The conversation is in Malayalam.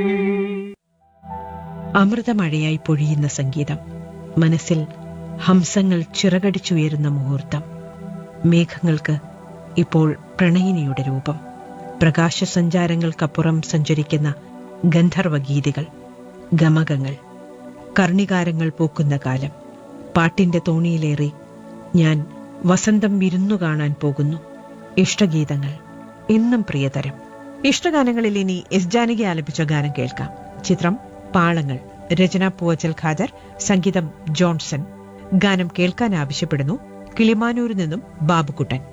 അമൃതമഴയായി പൊഴിയുന്ന സംഗീതം മനസ്സിൽ ഹംസങ്ങൾ ചിറകടിച്ചുയരുന്ന മുഹൂർത്തം മേഘങ്ങൾക്ക് ഇപ്പോൾ പ്രണയിനിയുടെ രൂപം പ്രകാശസഞ്ചാരങ്ങൾക്കപ്പുറം സഞ്ചരിക്കുന്ന ഗന്ധർവഗീതികൾ ഗമകങ്ങൾ കർണികാരങ്ങൾ പൂക്കുന്ന കാലം പാട്ടിന്റെ തോണിയിലേറി ഞാൻ വസന്തം വിരുന്നു കാണാൻ പോകുന്നു ഇഷ്ടഗീതങ്ങൾ എന്നും പ്രിയതരം ഇഷ്ടഗാനങ്ങളിൽ ഇനി എസ് ജാനകി ആലപിച്ച ഗാനം കേൾക്കാം ചിത്രം പാളങ്ങൾ രചന പൂവച്ചൽ ഖാദർ സംഗീതം ജോൺസൺ ഗാനം കേൾക്കാൻ ആവശ്യപ്പെടുന്നു കിളിമാനൂരിൽ നിന്നും ബാബുക്കുട്ടൻ